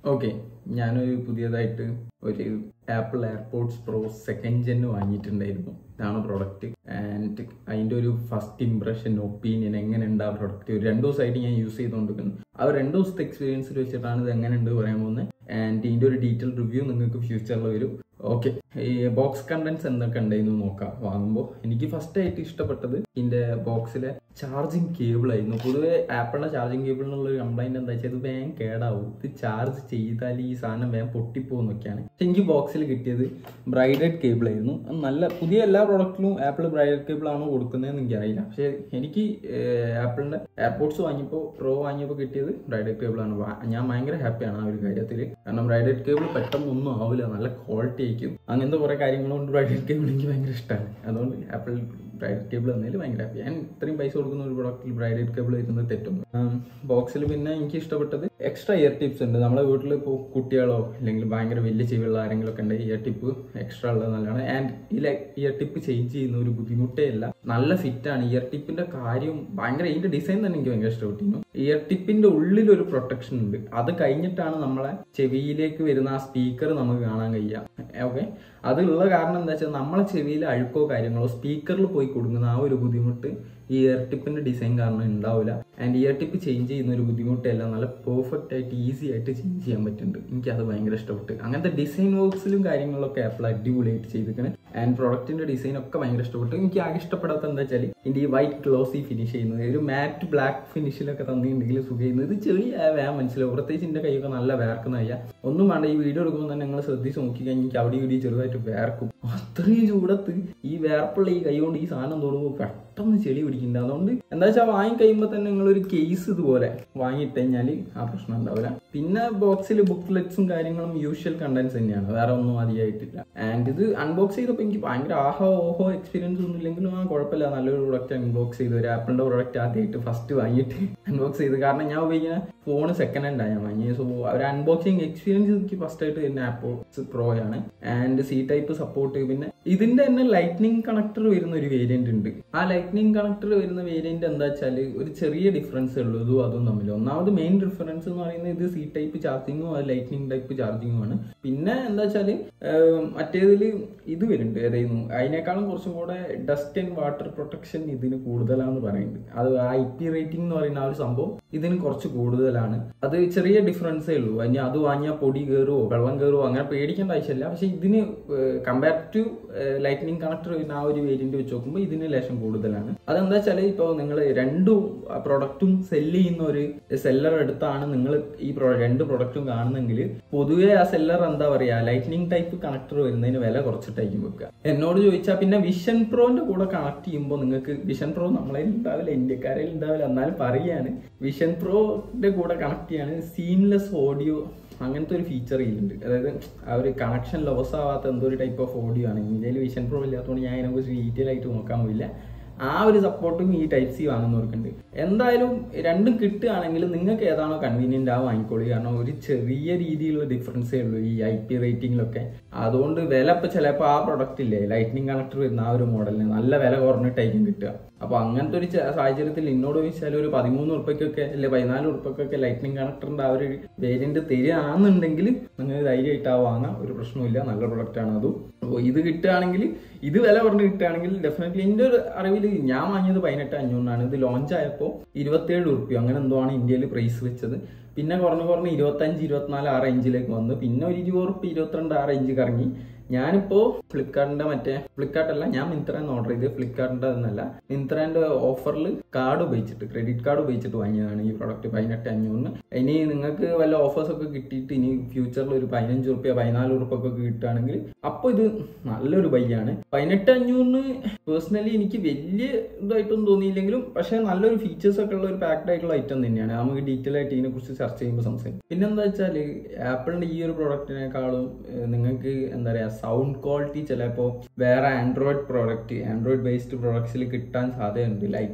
okay ഞാനൊരു പുതിയതായിട്ട് ഒരു Apple AirPods pro second gen വാങ്ങിയിട്ടുണ്ടായിരുന്നു ഇതാണ് പ്രൊഡക്റ്റ് ആൻഡ് അതിൻ്റെ ഒരു ഫസ്റ്റ് ഇംപ്രഷൻ ഒപ്പീനിയൻ എങ്ങനെയുണ്ട് ആ പ്രൊഡക്റ്റ് ഒരു രണ്ട് ദിവസമായിട്ട് ഞാൻ യൂസ് ചെയ്തുകൊണ്ടിരിക്കുന്നു ആ ഒരു രണ്ട് ദിവസത്തെ എക്സ്പീരിയൻസിൽ വെച്ചിട്ടാണ് ഇത് എങ്ങനെയുണ്ട് പറയാൻ പോകുന്നത് ആൻഡ് ഇതിൻ്റെ ഒരു ഡീറ്റെയിൽ റിവ്യൂ നിങ്ങൾക്ക് ഫ്യൂച്ചറിൽ വരും ഓക്കെ ഈ ബോക്സ് കണ്ടന്റ്സ് എന്തൊക്കെ ഉണ്ടായിരുന്നു നോക്കാം വാങ്ങുമ്പോൾ എനിക്ക് ഫസ്റ്റ് ആയിട്ട് ഇഷ്ടപ്പെട്ടത് ഇതിന്റെ ബോക്സിലെ ചാർജിങ് കേബിൾ ആയിരുന്നു പൊതുവെ ആപ്പിളിന്റെ ചാർജിങ് കേബിളിനുള്ള ഒരു കംപ്ലൈന്റ് എന്താ വെച്ചാൽ ഇത് വേഗം കേടാവും ഇത് ചാർജ് ചെയ്താൽ ഈ സാധനം വേഗം പൊട്ടിപ്പോകുന്നൊക്കെയാണ് പക്ഷെ എനിക്ക് ബോക്സിൽ കിട്ടിയത് ബ്രൈഡഡ് കേബിൾ ആയിരുന്നു അത് നല്ല പുതിയ എല്ലാ പ്രോഡക്റ്റിലും ആപ്പിൾ ബ്രൈഡഡ് കേബിൾ ആണോ കൊടുക്കുന്നതെന്ന് എനിക്കറിയില്ല പക്ഷെ എനിക്ക് ആപ്പിളിന്റെ എയർപോർട്സ് വാങ്ങിയപ്പോൾ പ്രോ വാങ്ങിയപ്പോൾ കിട്ടിയത് ബ്രൈഡഡ് കേബിൾ ആണ് വാ- ഞാൻ ഭയങ്കര ഹാപ്പിയാണ് ആ ഒരു കാര്യത്തിൽ കാരണം ബ്രൈഡഡ് കേബിൾ പെട്ടെന്ന് ഒന്നും ആവില്ല നല്ല ക്വാളിറ്റി ആയിരിക്കും അങ്ങനത്തെ കുറെ കാര്യങ്ങൾ കൊണ്ട് ബ്രൈഡഡ് കേബിൾ എനിക്ക് ഭയങ്കര ഇഷ്ടമാണ് അതുകൊണ്ട് ആപ്പിൾ ബ്രൈഡഡ് കേബിൾ എന്നതിൽ ഭയങ്കര ഹാപ്പി ഞാൻ ഇത്രയും പൈസ കൊടുക്കുന്ന ഒരു പ്രൊഡക്റ്റിൽ ബ്രൈഡഡ് കേബിൾ വരുന്നത് തെറ്റും ബോക്സിൽ പിന്നെ എനിക്ക് ഇഷ്ടപ്പെട്ടത് എക്സ്ട്രാ ഇയർ ടിപ്സ് ഉണ്ട് നമ്മളെ വീട്ടിൽ ഇപ്പോൾ കുട്ടികളോ അല്ലെങ്കിൽ ഭയങ്കര വലിയ ചെവിയുള്ള ആരെങ്കിലും ഒക്കെ ഉണ്ട് ഇയർ ടിപ്പ് എക്സ്ട്രാ ഉള്ളത് നല്ലതാണ് ആൻഡ് ഈ ഇയർ ടിപ്പ് ചേഞ്ച് ചെയ്യുന്ന ഒരു ബുദ്ധിമുട്ടേ ഇല്ല നല്ല ഫിറ്റ് ആണ് ഇയർ ടിപ്പിന്റെ കാര്യം ഭയങ്കര ഇതിന്റെ ഡിസൈൻ തന്നെ എനിക്ക് ഭയങ്കര ഇഷ്ടപ്പെട്ടിരുന്നു ഇയർ ടിപ്പിന്റെ ഉള്ളിൽ ഒരു പ്രൊട്ടക്ഷൻ ഉണ്ട് അത് കഴിഞ്ഞിട്ടാണ് നമ്മളെ ചെവിയിലേക്ക് വരുന്ന ആ സ്പീക്കർ നമുക്ക് കാണാൻ കഴിയുക ഓക്കെ അതുള്ള കാരണം എന്താ വെച്ചാൽ നമ്മളെ ചെവിയിൽ അഴുക്കോ കാര്യങ്ങളോ സ്പീക്കറിൽ പോയി കൊടുക്കുന്ന ആ ഒരു ബുദ്ധിമുട്ട് ഈ ഇയർ ടിപ്പിന്റെ ഡിസൈൻ കാരണം ഉണ്ടാവില്ല ആൻഡ് ഇയർ ടിപ്പ് ചേഞ്ച് ചെയ്യുന്ന ഒരു ബുദ്ധിമുട്ടല്ല നല്ല പെർഫെക്റ്റ് ആയിട്ട് ഈസി ആയിട്ട് ചേഞ്ച് ചെയ്യാൻ പറ്റുന്നുണ്ട് എനിക്ക് അത് ഭയങ്കര ഇഷ്ടപ്പെട്ടു അങ്ങനത്തെ ഡിസൈൻ വർക്ക്സിലും കാര്യങ്ങളിലൊക്കെ ആപ്പിൾ അടിപൊളിയായിട്ട് ചെയ്തിരിക്കണേ ആൻഡ് പ്രൊഡക്റ്റിന്റെ ഡിസൈൻ ഒക്കെ ഭയങ്കര ഇഷ്ടപ്പെട്ടു എനിക്ക് ആകെ ഇഷ്ടപ്പെടാത്ത എന്താ വെച്ചാൽ ഇതിന്റെ ഈ വൈറ്റ് ഗ്ലോസി ഫിനിഷ് ചെയ്യുന്നത് ഒരു മാറ്റ് ബ്ലാക്ക് ഫിനിഷിലൊക്കെ തന്നിട്ടുണ്ടെങ്കിൽ സുഖം ചെയ്യുന്നത് ഇത് ചെറിയ വേഗം മനസ്സിലാവും പ്രത്യേകിച്ച് എന്റെ കൈയൊക്കെ നല്ല വേർക്കുന്ന കഴിയാ ഒന്നും വേണ്ട ഈ വീഡിയോ എടുക്കുമ്പോൾ തന്നെ നിങ്ങൾ ശ്രദ്ധിച്ച് നോക്കി കഴിഞ്ഞാൽ എനിക്ക് അവിടെ ഇവിടെ ചെറുതായിട്ട് വേർക്കും അത്രയും ചൂടത്ത് ഈ വേർപ്പുള്ള ഈ കൈ കൊണ്ട് ഈ സാധനം തൊടുമ്പോൾ പെട്ടെന്ന് ചെളി പിടിക്കുന്നുണ്ട് അതുകൊണ്ട് എന്താ വെച്ചാൽ വാങ്ങി കഴിയുമ്പോൾ തന്നെ നിങ്ങൾ ഒരു കേസ് ഇതുപോലെ വാങ്ങിയിട്ട് കഴിഞ്ഞാൽ ആ പ്രശ്നം ഉണ്ടാവില്ല പിന്നെ ബോക്സിൽ ബുക്ക്ലെറ്റ്സും കാര്യങ്ങളും യൂഷ്വൽ കണ്ടന്റ്സ് തന്നെയാണ് വേറെ ഒന്നും അധികമായിട്ടില്ല ആൻഡ് ഇത് അൺബോക്സ് ചെയ്തപ്പോൾ എനിക്ക് ഭയങ്കര ആഹോ ഓഹോ എക്സ്പീരിയൻസ് ഒന്നും ഇല്ലെങ്കിലും ആ കുഴപ്പമില്ല നല്ലൊരു പ്രൊഡക്റ്റ് അൺബോക്സ് ചെയ്ത് ഒരു ആപ്പിളിന്റെ പ്രൊഡക്റ്റ് ആദ്യമായിട്ട് ഫസ്റ്റ് വാങ്ങിയിട്ട് അൺബോക്സ് ചെയ്ത് കാരണം ഞാൻ ഉപയോഗിക്കുന്ന ഫോൺ സെക്കൻഡ് ഹാൻഡാണ് ഞാൻ വാങ്ങിയത് സോ ഒരു അൺബോക്സിങ് എക്സ്പീരിയൻസ് എനിക്ക് ഫസ്റ്റ് ആയിട്ട് തന്നെ ആപ്പിൾസ് പ്രോ ആണ് ആൻഡ് സി ടൈപ്പ് സപ്പോർട്ട് പിന്നെ ഇതിന്റെ തന്നെ ലൈറ്റ്നിങ് കണക്ടർ വരുന്ന ഒരു വേരിയന്റ് ഉണ്ട് ആ ലൈറ്റ്നിങ് കണക്ടർ വരുന്ന വേരിയന്റ് എന്താ വെച്ചാൽ ഒരു ചെറിയ ഡിഫറൻസ് ഉള്ളൂ ഇതും അതും തമ്മിൽ ഒന്നാമത് മെയിൻ ഡിഫറൻസ് എന്ന് പറയുന്നത് ഇത് സി ടൈപ്പ് ചാർജിങ്ങും അത് ലൈറ്റ്നിങ് ടൈപ്പ് ചാർജിങ്ങും ആണ് പിന്നെ എന്താ വെച്ചാൽ മറ്റേതിൽ ഇത് വരുന്നുണ്ട് ഏതായിരുന്നു അതിനേക്കാളും കുറച്ചും കൂടെ ഡസ്റ്റ് ആൻഡ് വാട്ടർ പ്രൊട്ടക്ഷൻ ഇതിന് കൂടുതലാന്ന് പറയുന്നുണ്ട് അത് ഐ പി റേറ്റിംഗ് എന്ന് പറയുന്ന ആ ഒരു സംഭവം ഇതിന് കുറച്ച് കൂടുതലാണ് അത് ചെറിയ ഡിഫറൻസേ ഉള്ളൂ ഇനി അത് വാങ്ങിയാൽ പൊടി കയറുമോ വെള്ളം കയറുമോ അങ്ങനെ പേടിക്കേണ്ട ആവശ്യമില്ല പക്ഷെ ഇതിന് കമ്പയർ ടു ലൈറ്റ്നിങ് കണക്ടർ വരുന്ന ആ ഒരു വേരിയന്റ് വെച്ച് നോക്കുമ്പോൾ ഇതിന് ലേശം കൂടുതലാണ് അതെന്താ വെച്ചാൽ ഇപ്പോൾ നിങ്ങൾ രണ്ടു പ്രൊഡക്റ്റും സെല്ല് ചെയ്യുന്ന ഒരു സെല്ലർ എടുത്താണ് നിങ്ങൾ ഈ pro- രണ്ട് പ്രൊഡക്റ്റും കാണുന്നെങ്കിൽ പൊതുവേ ആ സെല്ലർ എന്താ പറയാ ലൈറ്റ്നിങ് ടൈപ്പ് കണക്ടർ വരുന്നതിന് വില കുറച്ചിട്ടായിരിക്കും വെക്കുക എന്നോട് ചോദിച്ചാൽ പിന്നെ വിഷൻ പ്രോന്റെ കൂടെ കണക്ട് ചെയ്യുമ്പോൾ നിങ്ങൾക്ക് വിഷൻ പ്രോ നമ്മളെ ഉണ്ടാവില്ല ഇന്ത്യക്കാരിൽ ഉണ്ടാവില്ല എന്നാലും പറയാണ് വിഷൻ പ്രോന്റെ കൂടെ കണക്ട് ചെയ്യാണ് സീംലെസ് ഓഡിയോ അങ്ങനത്തെ ഒരു ഫീച്ചർ ഇതിലുണ്ട് അതായത് ആ ഒരു കണക്ഷൻ ലോസ് ആവാത്ത എന്തോ ഒരു ടൈപ്പ് ഓഫ് ഓഡിയോ ആണ് ഇന്ത്യയിൽ വിഷൻ പ്രോ ഇല്ലാത്തതുകൊണ്ട് ഞാൻ അതിനെക്കുറിച്ച് ഡീറ്റെയിൽ ആയിട്ട് നോക്കാൻ പോയില്ല ആ ഒരു സപ്പോർട്ടും ഈ ടൈപ്പ് സി വാങ്ങുന്നവർക്കുണ്ട് എന്തായാലും രണ്ടും കിട്ടുകയാണെങ്കിൽ നിങ്ങൾക്ക് ഏതാണോ കൺവീനിയന്റ് ആ വാങ്ങിക്കോളൂ കാരണം ഒരു ചെറിയ രീതിയിലുള്ള ഡിഫറൻസേ ഉള്ളൂ ഈ ഐ പി റേറ്റിംഗിലൊക്കെ അതുകൊണ്ട് വില ഇപ്പൊ ചിലപ്പോൾ ആ പ്രൊഡക്റ്റ് ഇല്ലേ ലൈറ്റ്നിങ് കണക്ടർ വരുന്ന ആ ഒരു മോഡലിന് നല്ല വില കുറഞ്ഞിട്ടായിരിക്കും കിട്ടുക അപ്പൊ അങ്ങനത്തെ ഒരു ച- സാഹചര്യത്തിൽ എന്നോട് ചോദിച്ചാൽ ഒരു പതിമൂന്ന് ഉറുപ്പയ്ക്കൊക്കെ അല്ലെ പതിനാല് ഉറുപ്പയ്ക്കൊക്കെ ലൈറ്റ്നിങ് കണക്ടറിന്റെ ആ ഒരു വേരിയന്റ് തരികയാണെന്നുണ്ടെങ്കിൽ നിങ്ങൾ ധൈര്യമായിട്ട് ആ വാങ്ങാം ഒരു പ്രശ്നമില്ല നല്ല പ്രൊഡക്റ്റ് ആണ് അതും അപ്പോൾ ഇത് കിട്ടുകയാണെങ്കിൽ ഇത് വില കുറഞ്ഞ് കിട്ടുകയാണെങ്കിൽ ഡെഫിനറ്റ്ലി എൻ്റെ ഒരു അറിവിൽ ഞാൻ വാങ്ങിയത് പതിനെട്ട് അഞ്ഞൂറിനാണ് ഇത് ലോഞ്ച് ആയപ്പോൾ ഇരുപത്തേഴ് ഉറുപ്പ്യോ അങ്ങനെ എന്തോ ആണ് ഇന്ത്യയിൽ പ്രൈസ് വെച്ചത് പിന്നെ കുറഞ്ഞ് കുറഞ്ഞ് ഇരുപത്തഞ്ച് ഇരുപത്തിനാല് ആ റേഞ്ചിലേക്ക് വന്നു പിന്നെ ഒരു ഇരുപത് ഉറുപ്പ് ഇരുപത്തിരണ്ട് ആ റേഞ്ച് കറങ്ങി ഞാനിപ്പോ ഫ്ലിപ്കാർട്ടിന്റെ മറ്റേ ഫ്ലിപ്കാർട്ട് അല്ല ഞാൻ മിന്ത്രന്ന് ഓർഡർ ചെയ്ത് ഫ്ലിപ്കാർട്ടിന്റെ എന്നല്ല മിന്ത്രന്റെ ഓഫറിൽ കാർഡ് ഉപയോഗിച്ചിട്ട് ക്രെഡിറ്റ് കാർഡ് ഉപയോഗിച്ചിട്ട് വാങ്ങിയതാണ് ഈ പ്രോഡക്റ്റ് പതിനെട്ട് അഞ്ഞൂറിന് ഇനി നിങ്ങൾക്ക് വല്ല ഓഫേഴ്സ് ഒക്കെ കിട്ടിയിട്ട് ഇനി ഫ്യൂച്ചറിൽ ഒരു പതിനഞ്ച് റുപ്യ പതിനാല് റുപ്യ ഒക്കെ കിട്ടുകയാണെങ്കിൽ അപ്പോൾ ഇത് നല്ലൊരു ബൈയാണ് പതിനെട്ട് അഞ്ഞൂറിന് പേഴ്സണലി എനിക്ക് വലിയ ഇതായിട്ടൊന്നും തോന്നിയില്ലെങ്കിലും പക്ഷേ നല്ലൊരു ഫീച്ചേഴ്സ് ഒക്കെ ഉള്ള ഒരു പാക്ഡ് ആയിട്ടുള്ള ഐറ്റം തന്നെയാണ് നമുക്ക് ഡീറ്റെയിൽ ആയിട്ട് ഇതിനെ കുറിച്ച് ചർച്ച ചെയ്യുമ്പോൾ സംസാരിക്കും പിന്നെന്താ വെച്ചാൽ ആപ്പിളിന്റെ ഈ ഒരു പ്രോഡക്റ്റിനേക്കാളും ഏഹ്, നിങ്ങൾക്ക് എന്താ പറയാ സൗണ്ട് ക്വാളിറ്റി ചിലപ്പോൾ വേറെ ആൻഡ്രോയിഡ് പ്രോഡക്റ്റ് ആൻഡ്രോയിഡ് ബേസ്ഡ് പ്രോഡക്ട്സിൽ കിട്ടാൻ സാധ്യതയുണ്ട് ലൈക്ക് ഇപ്പോൾ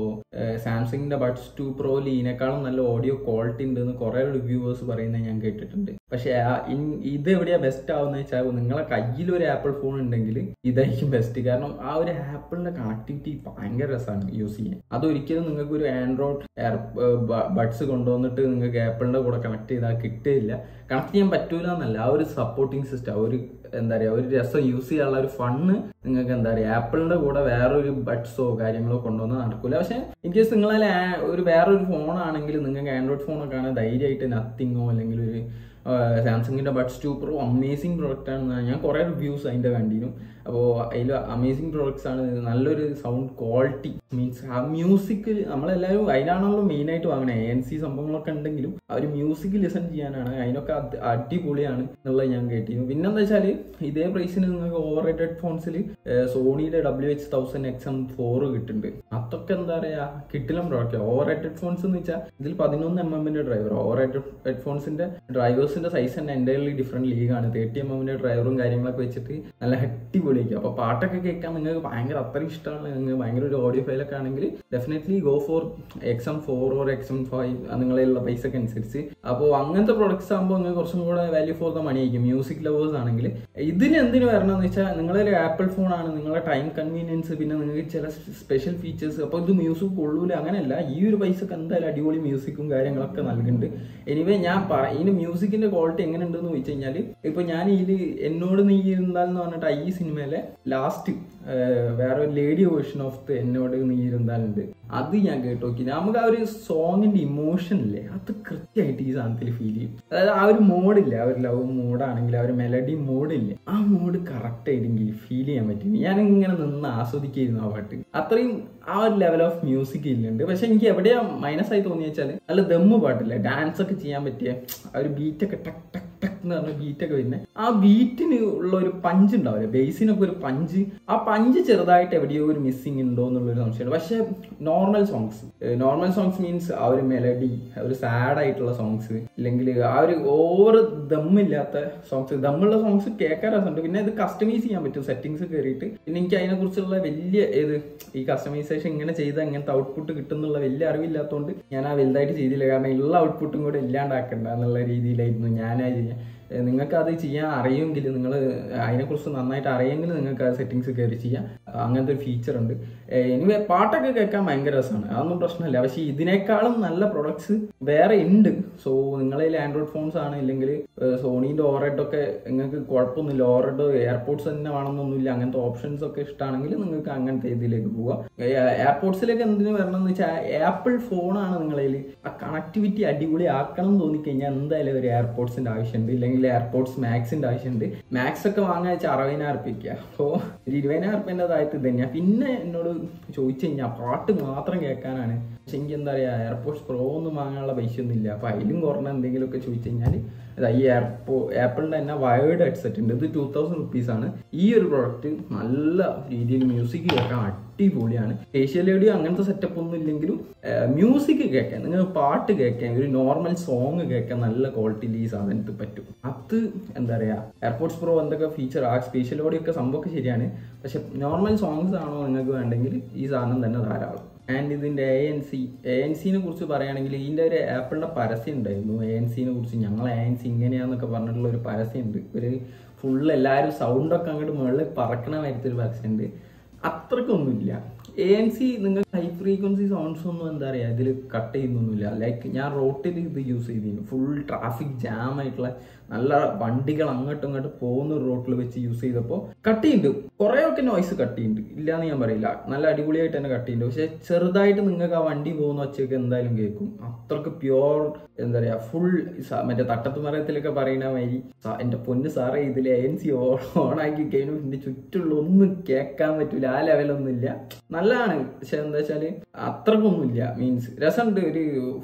സാംസങ്ങിന്റെ ബഡ്സ് ടു പ്രോയിൽ ഇതിനേക്കാളും നല്ല ഓഡിയോ ക്വാളിറ്റി ഉണ്ടെന്ന് കുറെ റിവ്യൂവേഴ്സ് പറയുന്നത് ഞാൻ കേട്ടിട്ടുണ്ട് പക്ഷെ ആ- ഇൻ- ഇത് എവിടെയാ ബെസ്റ്റ് ആവുന്ന വെച്ചാൽ നിങ്ങളെ കയ്യിൽ ഒരു ആപ്പിൾ ഫോൺ ഉണ്ടെങ്കിൽ ഇതായിരിക്കും ബെസ്റ്റ് കാരണം ആ ഒരു ആപ്പിളിന്റെ കണക്ടിവിറ്റി ഭയങ്കര രസമാണ് യൂസ് ചെയ്യാൻ അതൊരിക്കലും നിങ്ങൾക്ക് ഒരു ആൻഡ്രോയിഡ് എയർ ബഡ്സ് കൊണ്ടുവന്നിട്ട് നിങ്ങൾക്ക് ആപ്പിളിന്റെ കൂടെ കണക്ട് ചെയ്താൽ കിട്ടില്ല കണക്ട് ചെയ്യാൻ പറ്റൂല എന്നല്ല ആ ഒരു സപ്പോർട്ടിങ് സിസ്റ്റം ഒരു എന്താ പറയുക ഒരു രസം യൂസ് ചെയ്യാനുള്ള ഒരു ഫണ്ണ് നിങ്ങൾക്ക് എന്താ പറയുക ആപ്പിളിന്റെ കൂടെ വേറൊരു ബഡ്സോ കാര്യങ്ങളോ കൊണ്ടുവന്ന് നടക്കില്ല പക്ഷെ ഇൻ കേസ് നിങ്ങളെ ഒരു വേറൊരു ഫോണാണെങ്കിൽ നിങ്ങൾക്ക് ആൻഡ്രോയിഡ് ഫോണൊക്കെ ആണ് ധൈര്യമായിട്ട് നത്തിങ്ങോ അല്ലെങ്കിൽ ഒരു സാംസങ്ങിന്റെ buds two pro amazing product ആണ് ഞാൻ കുറേ റിവ്യൂസ് അതിന്റെ കണ്ടിരുന്നു അപ്പോൾ അതിൽ അമേസിങ് പ്രോഡക്ട്സ് ആണ് നല്ലൊരു സൗണ്ട് ക്വാളിറ്റി മീൻസ് ആ മ്യൂസിക് നമ്മളെല്ലാവരും അതിനാണല്ലോ മെയിൻ ആയിട്ട് വാങ്ങണേ എ എൻ സി സംഭവങ്ങളൊക്കെ ഉണ്ടെങ്കിലും ആ ഒരു മ്യൂസിക് ലിസൺ ചെയ്യാനാണ് അതിനൊക്കെ അത് അടിപൊളിയാണ് എന്നുള്ളത് ഞാൻ കേട്ടിരുന്നു പിന്നെന്താ വെച്ചാൽ ഇതേ പ്രൈസിന് നിങ്ങൾക്ക് ഓവർ റേറ്റഡ് ഫോൺസിൽ സോണിയുടെ W H thousand X M four കിട്ടുന്നുണ്ട് അതൊക്കെ എന്താ പറയാ കിട്ടില്ല പ്രോഡക്റ്റ് ഓവർ റേറ്റഡ് ഫോൺസ് എന്ന് വെച്ചാൽ ഇതിൽ പതിനൊന്ന് എം എമ്മിന്റെ ഡ്രൈവർ ഓവർ റേറ്റഡ് ഹെഡ്ഫോൺസിന്റെ ഡ്രൈവേഴ്സിന്റെ സൈസ് തന്നെ എൻ്റയർലി ഡിഫറെന്റ് ലീഗാണ് തേർട്ടി എം എമ്മിന്റെ ഡ്രൈവറും കാര്യങ്ങളൊക്കെ വെച്ചിട്ട് നല്ല അടിപൊളിയായിരിക്കും അപ്പൊ പാട്ടൊക്കെ കേൾക്കാൻ നിങ്ങൾക്ക് ഭയങ്കര അത്ര ഇഷ്ടമാണ് നിങ്ങൾക്ക് ഭയങ്കര ഒരു ഓഡിയോ ഫയലൊക്കെ ആണെങ്കിൽ definitely go for X M four or X M five നിങ്ങളുള്ള പൈസക്ക് അനുസരിച്ച് അപ്പോൾ അങ്ങനത്തെ പ്രൊഡക്ട്സ് ആകുമ്പോൾ നിങ്ങൾക്ക് കുറച്ചും കൂടെ വാല്യൂ ഫോർ ദ മണി ആയിരിക്കും മ്യൂസിക് ലവേഴ്സ് ആണെങ്കിൽ ഇതിന് എന്തിനു വരണം എന്ന് വെച്ചാൽ നിങ്ങളൊരു ആപ്പിൾ ഫോൺ ആണ് നിങ്ങളുടെ ടൈം കൺവീനിയൻസ് പിന്നെ നിങ്ങൾക്ക് ചില സ്പെഷ്യൽ ഫീച്ചേഴ്സ് അപ്പോൾ ഇത് മ്യൂസിക് കൊള്ളൂല അങ്ങനെയല്ല ഈ ഒരു പൈസക്ക് എന്തായാലും അടിപൊളി മ്യൂസിക്കും കാര്യങ്ങളൊക്കെ നൽകുന്നുണ്ട് എനിവേ ഞാൻ പറ ഇതിന് മ്യൂസിക്കിന്റെ ക്വാളിറ്റി എങ്ങനെ ഉണ്ടെന്ന് ചോദിച്ചു കഴിഞ്ഞാൽ ഇപ്പൊ ഞാൻ ഇതിൽ എന്നോട് നീ ഇരുന്നാൽ എന്ന് പറഞ്ഞിട്ട് ഈ സിനിമയിലെ ലാസ്റ്റ് വേറെ ഒരു ലേഡി വേർഷൻ ഓഫ് ദ എന്നോട് നീ ഇരുന്നാലുണ്ട് അത് ഞാൻ കേട്ട് നോക്കി നമുക്ക് ആ ഒരു സോങ്ങിന്റെ ഇമോഷൻ ഇല്ലേ അത് കൃത്യമായിട്ട് ഈ സാധനത്തിൽ ഫീൽ ചെയ്യും അതായത് ആ ഒരു മോഡില്ലേ ആ ഒരു ലവ് മോഡാണെങ്കിൽ ആ ഒരു മെലഡി മോഡില്ലേ ആ മോഡ് കറക്റ്റ് ആയിട്ട് എനിക്ക് ഫീൽ ചെയ്യാൻ പറ്റും ഞാൻ ഇങ്ങനെ നിന്ന് ആസ്വദിക്കായിരുന്നു ആ പാട്ട് അത്രയും ആ ഒരു ലെവൽ ഓഫ് മ്യൂസിക് ഇല്ലുണ്ട് പക്ഷെ എനിക്ക് എവിടെയാ മൈനസ് ആയി തോന്നി വെച്ചാൽ നല്ല ദമ്മ് പാട്ടില്ലേ ഡാൻസ് ഒക്കെ ചെയ്യാൻ പറ്റിയ ആ ഒരു ബീറ്റൊക്കെ ടക്ക് ടക്ക് ടക്ക് എന്ന് പറഞ്ഞ ബീറ്റൊക്കെ വരുന്നത് ആ ബീറ്റിന് ഉള്ള ഒരു പഞ്ച് ഉണ്ടാവില്ലേ ബേസിനൊക്കെ ഒരു പഞ്ച് ആ പഞ്ച് ചെറുതായിട്ട് എവിടെയോ ഒരു മിസ്സിങ് ഉണ്ടോ എന്നുള്ളൊരു സംശയമുണ്ട് പക്ഷെ normal songs normal songs means ആ ഒരു മെലഡി ഒരു സാഡ് ആയിട്ടുള്ള സോങ്സ് ഇല്ലെങ്കിൽ ആ ഒരു ഓവർ ദമ്മില്ലാത്ത സോങ്സ് ദമ്മുള്ള സോങ്സ് കേൾക്കാൻ രസമുണ്ട് പിന്നെ ഇത് കസ്റ്റമൈസ് ചെയ്യാൻ പറ്റും സെറ്റിങ്സ് കയറിയിട്ട് പിന്നെ എനിക്ക് അതിനെ കുറിച്ചുള്ള വലിയ ഏത് ഈ കസ്റ്റമൈസേഷൻ ഇങ്ങനെ ചെയ്താൽ ഇങ്ങനത്തെ ഔട്ട്പുട്ട് കിട്ടുന്നുള്ള വലിയ അറിവില്ലാത്തതുകൊണ്ട് ഞാൻ ആ വലുതായിട്ട് ചെയ്തില്ല കാരണം ഉള്ള ഔട്ട്പുട്ടും കൂടെ ഇല്ലാണ്ടാക്കണ്ട എന്നുള്ള രീതിയിലായിരുന്നു ഞാനാ ചെയ്യാൻ നിങ്ങൾക്ക് അത് ചെയ്യാൻ അറിയുമെങ്കിൽ നിങ്ങൾ അതിനെക്കുറിച്ച് നന്നായിട്ട് അറിയെങ്കിൽ നിങ്ങൾക്ക് ആ സെറ്റിങ്സ് കയറി ചെയ്യാം അങ്ങനത്തെ ഒരു ഫീച്ചർ ഉണ്ട് എനിവേ പാട്ടൊക്കെ കേൾക്കാൻ ഭയങ്കര രസമാണ് അതൊന്നും പ്രശ്നമില്ല പക്ഷേ ഇതിനേക്കാളും നല്ല പ്രൊഡക്ട്സ് വേറെ ഉണ്ട് സോ നിങ്ങളിൽ ആൻഡ്രോയിഡ് ഫോൺസ് ആണ് ഇല്ലെങ്കിൽ സോണീൻ്റെ ഓറെഡ് ഒക്കെ നിങ്ങൾക്ക് കുഴപ്പമൊന്നുമില്ല ഓറെഡ് എയർപോർട്സ് തന്നെ വേണമെന്നൊന്നുമില്ല അങ്ങനത്തെ ഓപ്ഷൻസ് ഒക്കെ ഇഷ്ടമാണെങ്കിൽ നിങ്ങൾക്ക് അങ്ങനത്തെ ഇതിലേക്ക് പോവാം എയർപോർട്സിലേക്ക് എന്തിനു വരണം എന്ന് വെച്ചാൽ ആപ്പിൾ ഫോണാണ് നിങ്ങളിൽ ആ കണക്ടിവിറ്റി അടിപൊളി ആക്കണം എന്ന് തോന്നിക്കഴിഞ്ഞാൽ എന്തായാലും ഒരു എയർപോർട്സിന്റെ ആവശ്യമുണ്ട് ഇല്ലെങ്കിൽ എയർപോർട്സ് മാക്സിന്റെ ആവശ്യമുണ്ട് മാക്സ് ഒക്കെ വാങ്ങാൻ വെച്ചാൽ അറുപതിനായിരം റുപ്യക്ക അപ്പോൾ ഒരു ഇരുപതിനായിരം റുപ്യൻ്റെ അതായത് ഇത് തന്നെയാണ് പിന്നെ എന്നോട് ചോദിച്ചു കഴിഞ്ഞാൽ പാട്ട് മാത്രം കേൾക്കാനാണ് പക്ഷെ എനിക്ക് എന്താ പറയുക എയർപോർട്സ് പ്രോ ഒന്നും വാങ്ങാനുള്ള പൈസ ഒന്നും ഇല്ല അപ്പോൾ അതിലും കുറഞ്ഞ എന്തെങ്കിലുമൊക്കെ ചോദിച്ചു കഴിഞ്ഞാൽ അതാ ഈ എയർപോ ആപ്പിളിന്റെ തന്നെ വയേർഡ് ഹെഡ്സെറ്റ് ഉണ്ട് ഇത് ടൂ തൗസൻഡ് റുപ്പീസ് ആണ് ഈ ഒരു പ്രോഡക്റ്റ് നല്ല രീതിയിൽ മ്യൂസിക് കേൾക്കാൻ അടിപൊളിയാണ് ഏഷ്യൽ ഓഡിയോ അങ്ങനത്തെ സെറ്റപ്പ് ഒന്നും ഇല്ലെങ്കിലും മ്യൂസിക് കേൾക്കാൻ നിങ്ങൾ പാട്ട് കേൾക്കാൻ ഒരു നോർമൽ സോങ് കേൾക്കാൻ നല്ല ക്വാളിറ്റിയിൽ ഈ സാധനത്തിൽ പറ്റും അത് എന്താ പറയാ എയർപോർട്സ് പ്രോ എന്തൊക്കെ ഫീച്ചർ ആ സ്പെഷ്യൽ ഓഡിയോ ഒക്കെ സംഭവമൊക്കെ ശരിയാണ് പക്ഷെ നോർമൽ സോങ്സ് ആണോ നിങ്ങൾക്ക് വേണ്ടെങ്കിൽ ഈ സാധനം തന്നെ ധാരാളം ആൻഡ് ഇതിന്റെ A N C A N സിനെ കുറിച്ച് പറയുകയാണെങ്കിൽ ഇതിന്റെ ഒരു ആപ്പിളിന്റെ പരസ്യം ഉണ്ടായിരുന്നു എ എൻ സിനെ കുറിച്ച് ഞങ്ങൾ എ എൻ സി ഇങ്ങനെയാന്നൊക്കെ പറഞ്ഞിട്ടുള്ള ഒരു പരസ്യം ഉണ്ട് ഒരു ഫുൾ എല്ലാവരും സൗണ്ടൊക്കെ അങ്ങോട്ട് മുകളിൽ പറക്കണ മാതിരത്തെ ഒരു പരസ്യം ഉണ്ട് അത്രക്കൊന്നുമില്ല എ എൻ സി നിങ്ങൾ ഹൈ ഫ്രീക്വൻസി സൗണ്ട്സ് ഒന്നും എന്താ പറയുക ഇതിൽ കട്ട് ചെയ്യുന്നൊന്നുമില്ല ലൈക്ക് ഞാൻ റോട്ടിൽ ഇത് യൂസ് ചെയ്തിരുന്നു ഫുൾ ട്രാഫിക് ജാം ആയിട്ടുള്ള നല്ല വണ്ടികൾ അങ്ങോട്ടും ഇങ്ങോട്ടും പോകുന്ന ഒരു റോട്ടിൽ വെച്ച് യൂസ് ചെയ്തപ്പോൾ കട്ട് ചെയ്യുന്നുണ്ട് കുറേയൊക്കെ നോയ്സ് കട്ട് ചെയ്യുന്നുണ്ട് ഇല്ലാന്ന് ഞാൻ പറയില്ല നല്ല അടിപൊളിയായിട്ട് തന്നെ കട്ട് ചെയ്യുന്നുണ്ട് പക്ഷെ ചെറുതായിട്ട് നിങ്ങൾക്ക് ആ വണ്ടി പോകുന്ന ഒച്ചയൊക്കെ എന്തായാലും കേൾക്കും അത്രക്ക് പ്യോർ എന്താ പറയാ ഫുൾ മറ്റേ തട്ടത്ത് മരത്തിലൊക്കെ പറയുന്ന മാതിരി "സാ- എന്റെ പൊന്ന് സാറേ ഇതിൽ എ എൻ സി ഓണാക്കി കഴിഞ്ഞു എന്റെ ചുറ്റുള്ള ഒന്നും കേൾക്കാൻ പറ്റൂല ആ ലെവലൊന്നും ഇല്ല നല്ലതാണ് പക്ഷെ എന്താ വെച്ചാല് അത്രക്കൊന്നുമില്ല മീൻസ് രസമുണ്ട് ഒരു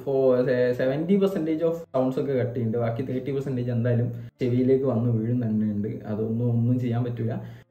സെവന്റി പെർസെന്റേജ് ഓഫ് സൗണ്ട്സ് ഒക്കെ കട്ട് ചെയ്യുന്നുണ്ട് ബാക്കി തേർട്ടി പെർസെന്റേജ് എന്തായാലും ചെവിയിലേക്ക് വന്ന് വീഴുന്നുണ്ട് അതൊന്നും ഒന്നും ചെയ്യാൻ പറ്റൂല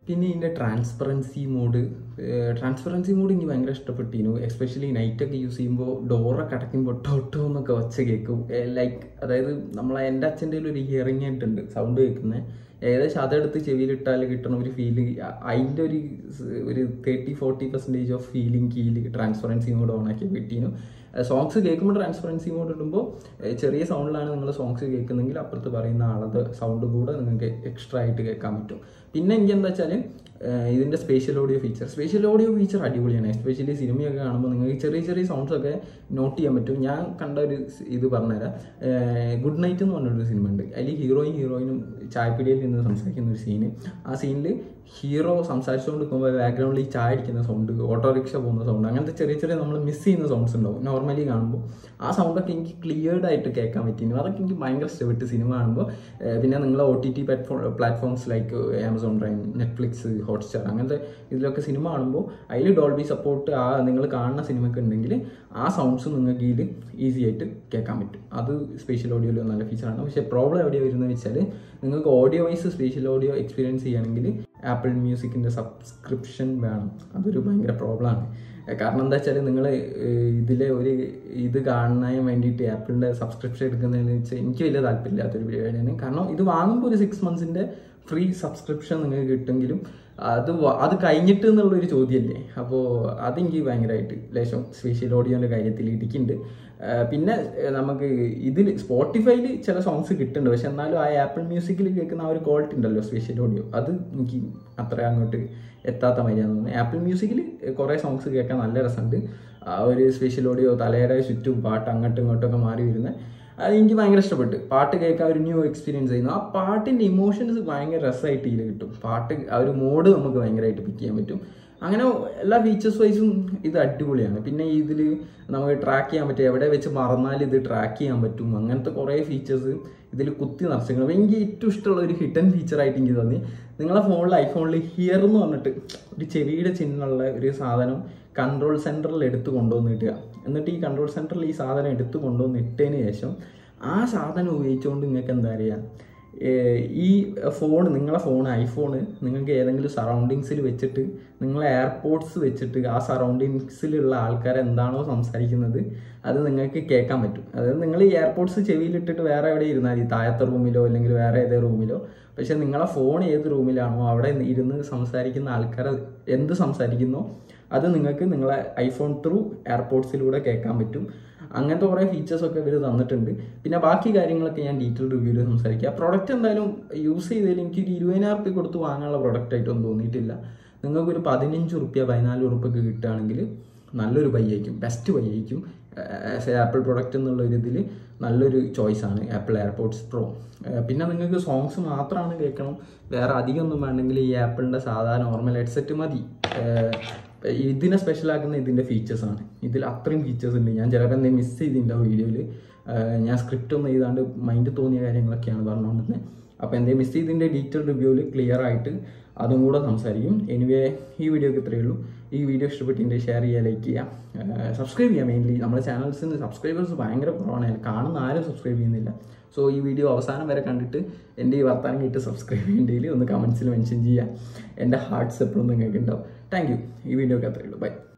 പിന്നെ ഇതിൻ്റെ ട്രാൻസ്പെറൻസി മോഡ് ട്രാൻസ്പെറൻസി മോഡ് എനിക്ക് ഭയങ്കര ഇഷ്ടപ്പെട്ടിരുന്നു എസ്പെഷ്യലി നൈറ്റൊക്കെ യൂസ് ചെയ്യുമ്പോൾ ഡോറൊക്കെ അടയ്ക്കുമ്പോൾ ടോട്ടോ എന്നൊക്കെ ഒച്ച കേൾക്കും ലൈക്ക് അതായത് നമ്മളെ എൻ്റെ അച്ഛൻ്റെ ഒരു ഹിയറിംഗ് ആയിട്ടുണ്ട് സൗണ്ട് കേൾക്കുന്നത് ഏകദേശം അതെടുത്ത് ചെവിയിലിട്ടാൽ കിട്ടുന്ന ഒരു ഫീല് അതിൻ്റെ ഒരു സ് ഒരു thirty forty percentage of feeling കീല് ട്രാൻസ്പെറൻസി മോഡ് ഓൺ ആക്കി കിട്ടീനു സോങ്സ് കേൾക്കുമ്പോൾ ട്രാൻസ്പെറൻസി മോഡ് ഇടുമ്പോൾ ചെറിയ സൗണ്ടിലാണ് നിങ്ങൾ സോങ്സ് കേൾക്കുന്നെങ്കിൽ അപ്പുറത്ത് പറയുന്ന ആളത് സൗണ്ട് കൂടെ നിങ്ങൾക്ക് എക്സ്ട്രാ ആയിട്ട് കേൾക്കാൻ പറ്റും പിന്നെ എനിക്ക് എന്താ വെച്ചാൽ ഇതിൻ്റെ spatial audio feature spatial audio feature അടിപൊളിയാണ് എസ്പെഷ്യലി സിനിമയൊക്കെ കാണുമ്പോൾ നിങ്ങൾക്ക് ചെറിയ ചെറിയ സൗണ്ട്സ് ഒക്കെ നോട്ട് ചെയ്യാൻ പറ്റും ഞാൻ കണ്ട ഒരു സ് ഇത് പറഞ്ഞുതരാം ഗുഡ് നൈറ്റ് എന്ന് പറഞ്ഞൊരു സിനിമ ഉണ്ട് അതിൽ ഹീറോയും ഹീറോയിനും ചായപ്പിടിയിൽ നിന്ന് സംസാരിക്കുന്ന ഒരു സീന് ആ സീനിൽ ഹീറോ സംസാരിച്ചുകൊണ്ട് നിൽക്കുമ്പോൾ ബാക്ക്ഗ്രൗണ്ടിൽ ഈ ചായ അടിക്കുന്ന സൗണ്ട് ഓട്ടോറിക്ഷ പോകുന്ന സൗണ്ട് അങ്ങനത്തെ ചെറിയ ചെറിയ നമ്മൾ മിസ് ചെയ്യുന്ന സൗണ്ട്സ് ഉണ്ടാവും നോർമലി കാണുമ്പോൾ ആ സൗണ്ടൊക്കെ എനിക്ക് ക്ലിയർഡ് ആയിട്ട് കേൾക്കാൻ പറ്റിയിരുന്നു അതൊക്കെ എനിക്ക് ഭയങ്കര ഇഷ്ടപ്പെട്ട് സിനിമ കാണുമ്പോൾ ഏഹ് പിന്നെ നിങ്ങൾ O T T platform platforms like Amazon Prime Netflix Hotstar അങ്ങനത്തെ ഇതിലൊക്കെ സിനിമ കാണുമ്പോൾ അതിൽ ഡോൾബി സപ്പോർട്ട് ആ നിങ്ങൾ കാണുന്ന സിനിമയ്ക്ക് ഉണ്ടെങ്കിൽ ആ സൗണ്ട്സ് നിങ്ങൾക്ക് ഇതിൽ ഈസി ആയിട്ട് കേൾക്കാൻ പറ്റും അത് സ്പേഷ്യൽ ഓഡിയോയിൽ നല്ല ഫീച്ചറാണ് പക്ഷേ പ്രോബ്ലം എവിടെയാണ് വരുന്നത് വെച്ചാൽ നിങ്ങൾക്ക് audio wise spatial audio experience ചെയ്യുകയാണെങ്കിൽ ആപ്പിൾ മ്യൂസിക്കിൻ്റെ സബ്സ്ക്രിപ്ഷൻ വേണം അതൊരു ഭയങ്കര പ്രോബ്ലമാണ് കാരണം എന്താ വെച്ചാൽ നിങ്ങൾ ഇതിലെ ഒരു ഇത് കാണാൻ വേണ്ടിയിട്ട് ആപ്പിളിൻ്റെ സബ്സ്ക്രിപ്ഷൻ എടുക്കുന്നതെന്ന് വെച്ചാൽ എനിക്ക് വലിയ താല്പര്യമില്ലാത്തൊരു പരിപാടിയാണ് കാരണം ഇത് വാങ്ങുമ്പോൾ ഒരു സിക്സ് മന്ത്സിൻ്റെ ഫ്രീ സബ്സ്ക്രിപ്ഷൻ നിങ്ങൾക്ക് കിട്ടുമെങ്കിലും അത് വ- അത് കഴിഞ്ഞിട്ട് എന്നുള്ളൊരു ചോദ്യമല്ലേ അപ്പോൾ അതെനിക്ക് ഭയങ്കരമായിട്ട് ലേശം സ്പെഷ്യൽ ഓഡിയോൻ്റെ കാര്യത്തിൽ ഇടിക്കുന്നുണ്ട് ആ, പിന്നെ ഏ, നമുക്ക് ഇതിൽ സ്പോട്ടിഫൈയിൽ ചില സോങ്സ് കിട്ടുന്നുണ്ട് പക്ഷെ എന്നാലും ആ ആപ്പിൾ മ്യൂസിക്കിൽ കേൾക്കുന്ന ആ ഒരു ക്വാളിറ്റി ഉണ്ടല്ലോ സ്പെഷ്യൽ ഓഡിയോ അത് എനിക്ക് അത്ര അങ്ങോട്ട് എത്താത്ത മര്യാദ ആപ്പിൾ മ്യൂസിക്കിൽ കുറേ സോങ്സ് കേൾക്കാൻ നല്ല രസമുണ്ട് ആ ഒരു സ്പെഷ്യൽ ഓഡിയോ തലയുടെ ചുറ്റും പാട്ട് അങ്ങോട്ടും ഇങ്ങോട്ടൊക്കെ മാറി വരുന്നത് അത് എനിക്ക് ഭയങ്കര ഇഷ്ടപ്പെട്ടു പാട്ട് കേൾക്കാൻ ഒരു ന്യൂ എക്സ്പീരിയൻസ് ആയിരുന്നു ആ പാട്ടിൻ്റെ ഇമോഷൻസ് ഭയങ്കര രസമായിട്ട് ഇതിൽ കിട്ടും പാട്ട് ആ ഒരു മോഡ് നമുക്ക് ഭയങ്കരമായിട്ട് പിക്ക് ചെയ്യാൻ പറ്റും അങ്ങനെ എല്ലാ ഫീച്ചേഴ്സ് വൈസും ഇത് അടിപൊളിയാണ് പിന്നെ ഇതിൽ നമുക്ക് ട്രാക്ക് ചെയ്യാൻ പറ്റും എവിടെ വെച്ച് മറന്നാൽ ഇത് ട്രാക്ക് ചെയ്യാൻ പറ്റും അങ്ങനത്തെ കുറേ ഫീച്ചേഴ്സ് ഇതിൽ കുത്തി നിറച്ചിരിക്കണം അപ്പോൾ എനിക്ക് ഏറ്റവും ഇഷ്ടമുള്ള ഒരു ഹിഡൻ ഫീച്ചറായിട്ട് എനിക്ക് തോന്നി നിങ്ങളെ ഫോണിൽ ഐഫോണിൽ ഹിയർ എന്ന് പറഞ്ഞിട്ട് ഒരു ചെവിയുടെ ചിഹ്നമുള്ള ഒരു സാധനം കൺട്രോൾ സെൻറ്ററിൽ എടുത്ത് കൊണ്ടുവന്ന് ഇടുക എന്നിട്ട് ഈ കൺട്രോൾ സെൻറ്ററിൽ ഈ സാധനം എടുത്ത് കൊണ്ടുവന്ന് ഇട്ടതിന് ശേഷം ആ സാധനം ഉപയോഗിച്ചുകൊണ്ട് നിങ്ങൾക്ക് എന്താ പറയുക ഏഹ് ഈ ഫോൺ നിങ്ങളെ ഫോൺ ഐഫോണ് നിങ്ങൾക്ക് ഏതെങ്കിലും സറൗണ്ടിങ്സിൽ വെച്ചിട്ട് നിങ്ങളെ എയർപോർട്സ് വെച്ചിട്ട് ആ സറൗണ്ടിങ്സിലുള്ള ആൾക്കാർ എന്താണോ സംസാരിക്കുന്നത് അത് നിങ്ങൾക്ക് കേൾക്കാൻ പറ്റും അതായത് നിങ്ങൾ ഈ എയർപോർട്സ് ചെവിയിലിട്ടിട്ട് വേറെ എവിടെ ഇരുന്നാൽ മതി താഴത്തെ റൂമിലോ അല്ലെങ്കിൽ വേറെ ഏതേ റൂമിലോ പക്ഷെ നിങ്ങളെ ഫോൺ ഏത് റൂമിലാണോ അവിടെ ഇരുന്ന് സംസാരിക്കുന്ന ആൾക്കാർ എന്ത് സംസാരിക്കുന്നോ അത് നിങ്ങൾക്ക് നിങ്ങളെ ഐഫോൺ ത്രൂ എയർപോർട്സിലൂടെ കേൾക്കാൻ പറ്റും അങ്ങനത്തെ കുറേ ഫീച്ചേഴ്സൊക്കെ ഇവർ തന്നിട്ടുണ്ട് പിന്നെ ബാക്കി കാര്യങ്ങളൊക്കെ ഞാൻ ഡീറ്റെയിൽ റിവ്യൂവിൽ സംസാരിക്കുക പ്രോഡക്റ്റ് എന്തായാലും യൂസ് ചെയ്തതിൽ എനിക്ക് ഒരു ഇരുപതിനായിരം റുപ്യ കൊടുത്ത് വാങ്ങാനുള്ള പ്രോഡക്റ്റ് ആയിട്ടൊന്നും തോന്നിയിട്ടില്ല നിങ്ങൾക്കൊരു പതിനഞ്ച് റുപ്യ പതിനാല് റുപ്യക്ക് കിട്ടുകയാണെങ്കിൽ നല്ലൊരു ബൈ ആയിരിക്കും ബെസ്റ്റ് ബൈ ആയിരിക്കും ആസ് എ ആപ്പിൾ പ്രൊഡക്റ്റ് എന്നുള്ള ഒരു ഇതിൽ നല്ലൊരു ചോയ്സാണ് ആപ്പിൾ എയർപോർട്സ് പ്രോ പിന്നെ നിങ്ങൾക്ക് സോങ്സ് മാത്രമാണ് കേൾക്കണം വേറെ അധികമൊന്നും വേണ്ടെങ്കിൽ ഈ ആപ്പിളിൻ്റെ സാധാരണ നോർമൽ ഹെഡ്സെറ്റ് മതി ഏഹ് ഇതിനെ സ്പെഷ്യലാക്കുന്ന ഇതിൻ്റെ ഫീച്ചേഴ്സാണ് ഇതിൽ അത്രയും ഫീച്ചേഴ്സ് ഉണ്ട് ഞാൻ ചിലപ്പോൾ എന്തെങ്കിലും മിസ് ചെയ്തിട്ടുണ്ടാവും വീഡിയോയിൽ ഞാൻ സ്ക്രിപ്റ്റ് ഒന്നും എഴുതാണ്ട് മൈൻഡ് തോന്നിയ കാര്യങ്ങളൊക്കെയാണ് പറഞ്ഞുകൊണ്ടിരുന്നത് അപ്പോൾ എന്തെങ്കിലും മിസ് ചെയ്തതിൻ്റെ ഡീറ്റെയിൽ റിവ്യൂവിൽ ക്ലിയർ ആയിട്ട് അതും കൂടെ സംസാരിക്കും എനിവേ ഈ വീഡിയോക്ക് ഇത്രയേ ഉള്ളൂ ഈ വീഡിയോ ഇഷ്ടപ്പെട്ടിൻ്റെ ഷെയർ ചെയ്യുക ലൈക്ക് ചെയ്യുക സബ്സ്ക്രൈബ് ചെയ്യുക മെയിൻലി നമ്മുടെ ചാനൽസിന് സബ്സ്ക്രൈബേഴ്സ് ഭയങ്കര കുറവാണ് കാണുന്ന ആരും സബ്സ്ക്രൈബ് ചെയ്യുന്നില്ല സോ ഈ വീഡിയോ അവസാനം വരെ കണ്ടിട്ട് എൻ്റെ ഈ വർത്താനം കേട്ട് സബ്സ്ക്രൈബ് ചെയ്യേണ്ടതിൽ ഒന്ന് കമൻസിൽ മെൻഷൻ ചെയ്യുക എൻ്റെ ഹാർട്ട്സ് എപ്പോഴും നിങ്ങൾക്ക് ഉണ്ടാവും താങ്ക് യു ഈ വീഡിയോക്ക് അത്രയേ ഉള്ളൂ ബൈ